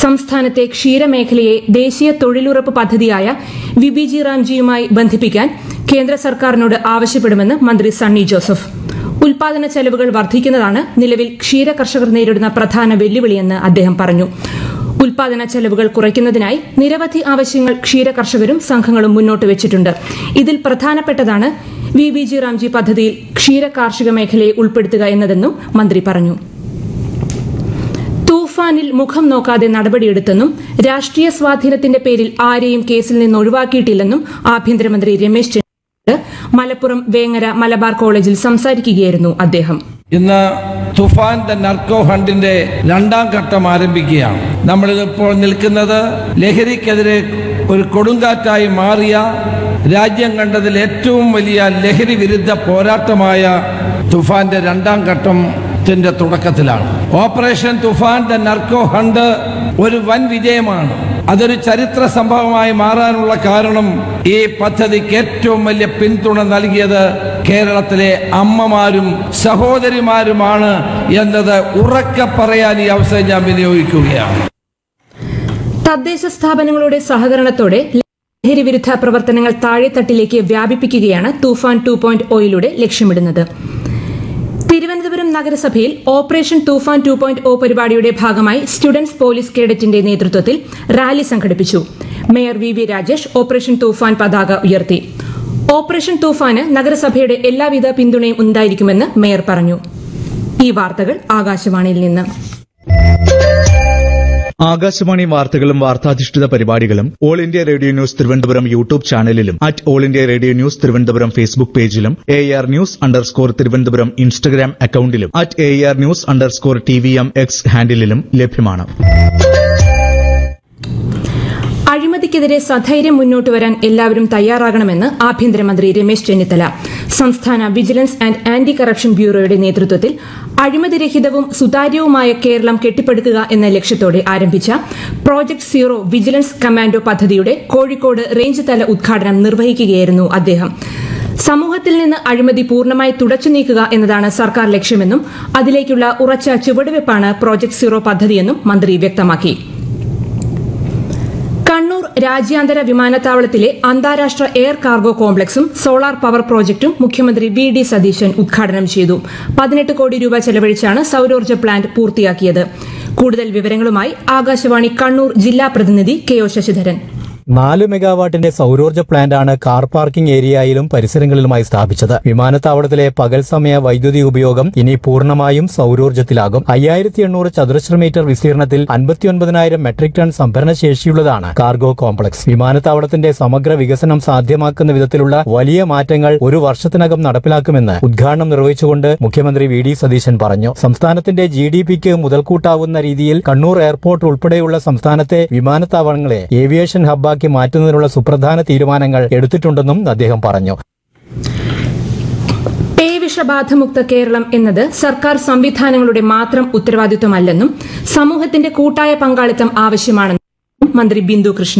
സംസ്ഥാനത്തെ ക്ഷീരമേഖലയെ ദേശീയ തൊഴിലുറപ്പ് പദ്ധതിയായ വിബിജി റാംജിയുമായി ബന്ധിപ്പിക്കാൻ കേന്ദ്ര സർക്കാരിനോട് ആവശ്യപ്പെടുമെന്ന് മന്ത്രി സണ്ണി ജോസഫ് ഉൽപാദന ചെലവുകൾ വർദ്ധിക്കുന്നതാണ് നിലവിൽ ക്ഷീര കർഷകർ നേരിടുന്ന പ്രധാന വെല്ലുവിളിയെന്ന് അദ്ദേഹം പറഞ്ഞു ഉൽപാദന ചെലവുകൾ കുറയ്ക്കുന്നതിനായി നിരവധി ആവശ്യങ്ങൾ ക്ഷീര കർഷകരും സംഘങ്ങളും മുന്നോട്ട് വെച്ചിട്ടുണ്ട് ഇതിൽ പ്രധാനപ്പെട്ടതാണ് വി ബി ജി റാംജി പദ്ധതിയിൽ ക്ഷീര കാർഷിക മേഖലയെ ഉൾപ്പെടുത്തുക എന്നതെന്നും മന്ത്രി പറഞ്ഞു തൂഫാനിൽ മുഖം നോക്കാതെ നടപടിയെടുത്തെന്നും രാഷ്ട്രീയ സ്വാധീനത്തിന്റെ പേരിൽ ആരെയും കേസിൽ നിന്ന് ഒഴിവാക്കിയിട്ടില്ലെന്നും ആഭ്യന്തരമന്ത്രി രമേശ് ചെന്നിത്തല മലപ്പുറം വേങ്ങര മലബാർ കോളേജിൽ സംസാരിക്കുകയായിരുന്നു അദ്ദേഹം ഇന്ന് തുഫാൻ ദ നർക്കോ ഹണ്ടിന്റെ രണ്ടാം ഘട്ടം ആരംഭിക്കുകയാണ് നമ്മളിതിപ്പോൾ നിൽക്കുന്നത് ലഹരിക്കെതിരെ ഒരു കൊടുങ്കാറ്റായി മാറിയ രാജ്യം കണ്ടതിൽ ഏറ്റവും വലിയ ലഹരി വിരുദ്ധ പോരാട്ടമായ തുഫാന്റെ രണ്ടാം ഘട്ടത്തിന്റെ തുടക്കത്തിലാണ് operation Toofan the narco hunt ഒരു വൻ വിജയമാണ് അതൊരു ചരിത്ര സംഭവമായി മാറാനുള്ള കാരണം ഈ പദ്ധതിക്ക് ഏറ്റവും വലിയ പിന്തുണ നൽകിയത് കേരളത്തിലെ അമ്മമാരും സഹോദരിമാരുമാണ് എന്നത് ഉറക്കെ പറയാൻ ഈ അവസരം ഞാൻ വിനിയോഗിക്കുകയാണ് തദ്ദേശ സ്ഥാപനങ്ങളുടെ സഹകരണത്തോടെ ലഹരി വിരുദ്ധ പ്രവർത്തനങ്ങൾ താഴെത്തട്ടിലേക്ക് വ്യാപിപ്പിക്കുകയാണ് തൂഫാൻ ടു പോയിന്റ് ഒയിലൂടെ ലക്ഷ്യമിടുന്നത് തിരുവനന്തപുരം നഗരസഭയിൽ operation Toofan two point O പരിപാടിയുടെ ഭാഗമായി സ്റ്റുഡൻസ് പോലീസ് കേഡറ്റിന്റെ നേതൃത്വത്തിൽ റാലി സംഘടിപ്പിച്ചു mayor V V Rajesh operation Toofan പതാക ഉയർത്തി ഓപ്പറേഷൻ തൂഫാന് നഗരസഭയുടെ എല്ലാവിധ പിന്തുണയും ഉണ്ടായിരിക്കുമെന്ന് മേയർ പറഞ്ഞു ഈ വാർത്തകൾ ആകാശവാണിയിൽ നിന്ന് ആകാശവാണി വാർത്തകളും വാർത്താധിഷ്ഠിത പരിപാടികളും all India radio news Thiruvananthapuram YouTube ചാനലിലും at all India radio news Thiruvananthapuram Facebook പേജിലും A R news underscore Thiruvananthapuram Instagram അക്കൌണ്ടിലും at A R news underscore T V M X ഹാൻഡിലും ലഭ്യമാണ് അഴിമതിക്കെതിരെ സധൈര്യം മുന്നോട്ട് വരാൻ എല്ലാവരും തയ്യാറാകണമെന്ന് ആഭ്യന്തരമന്ത്രി രമേശ് ചെന്നിത്തല സംസ്ഥാന വിജിലൻസ് ആൻഡ് ആന്റി കറപ്ഷൻ ബ്യൂറോയുടെ നേതൃത്വത്തിൽ അഴിമതിരഹിതവും സുതാര്യവുമായ കേരളം കെട്ടിപ്പടുക്കുക എന്ന ലക്ഷ്യത്തോടെ ആരംഭിച്ച പ്രോജക്ട് സീറോ വിജിലൻസ് കമാൻഡോ പദ്ധതിയുടെ കോഴിക്കോട് റേഞ്ച് തല ഉദ്ഘാടനം നിർവഹിക്കുകയായിരുന്നു അദ്ദേഹം സമൂഹത്തിൽ നിന്ന് അഴിമതി പൂർണ്ണമായി തുടച്ചു നീക്കുക എന്നതാണ് സർക്കാർ ലക്ഷ്യമെന്നും അതിലേക്കുള്ള ഉറച്ച ചുവടുവയ്പ്പാണ് പ്രോജക്ട് സീറോ പദ്ധതിയെന്നും മന്ത്രി വ്യക്തമാക്കി കണ്ണൂർ രാജ്യാന്തര വിമാനത്താവളത്തിലെ അന്താരാഷ്ട്ര എയർ കാർഗോ കോംപ്ലക്സും സോളാർ പവർ പ്രോജക്റ്റും മുഖ്യമന്ത്രി വി ഡി സതീശൻ ഉദ്ഘാടനം ചെയ്തു പതിനെട്ട് കോടി രൂപ ചെലവഴിച്ചാണ് സൌരോർജ്ജ പ്ലാന്റ് പൂർത്തിയാക്കിയത് കൂടുതൽ വിവരങ്ങളുമായി ആകാശവാണി കണ്ണൂർ ജില്ലാ പ്രതിനിധി കെ ഒ ശശിധരൻ നാല് മെഗാവാട്ടിന്റെ സൗരോർജ്ജ പ്ലാന്റാണ് കാർ പാർക്കിംഗ് ഏരിയയിലും പരിസരങ്ങളിലുമായി സ്ഥാപിച്ചത് വിമാനത്താവളത്തിലെ പകൽ സമയ വൈദ്യുതി ഉപയോഗം ഇനി പൂർണ്ണമായും സൗരോർജ്ജത്തിലാകും അയ്യായിരത്തി എണ്ണൂറ് ചതുരശ്ര മീറ്റർ വിസ്തീർണത്തിൽ അൻപത്തിയൊൻപതിനായിരം മെട്രിക് ടൺ സംഭരണ ശേഷിയുള്ളതാണ് കാർഗോ കോംപ്ലക്സ് വിമാനത്താവളത്തിന്റെ സമഗ്ര വികസനം സാധ്യമാക്കുന്ന വിധത്തിലുള്ള വലിയ മാറ്റങ്ങൾ ഒരു വർഷത്തിനകം നടപ്പിലാക്കുമെന്ന് ഉദ്ഘാടനം നിർവഹിച്ചുകൊണ്ട് മുഖ്യമന്ത്രി വി ഡി സതീശൻ പറഞ്ഞു സംസ്ഥാനത്തിന്റെ ജി ഡി പിക്ക് മുതൽക്കൂട്ടാവുന്ന രീതിയിൽ കണ്ണൂർ എയർപോർട്ട് ഉൾപ്പെടെയുള്ള സംസ്ഥാനത്തെ വിമാനത്താവളങ്ങളെ ഏവിയേഷൻ ഹബ്ബാക്കി മാറ്റുന്നതിനുള്ള സുപ്രധാന തീരുമാനങ്ങൾ എടുത്തിട്ടുണ്ടെന്നും അദ്ദേഹം പറഞ്ഞു പേവിഷബാധമുക്ത കേരളം എന്നത് സർക്കാർ സംവിധാനങ്ങളുടെ മാത്രം ഉത്തരവാദിത്വമല്ലെന്നും സമൂഹത്തിന്റെ കൂട്ടായ പങ്കാളിത്തം ആവശ്യമാണെന്നും മന്ത്രി ബിന്ദു കൃഷ്ണ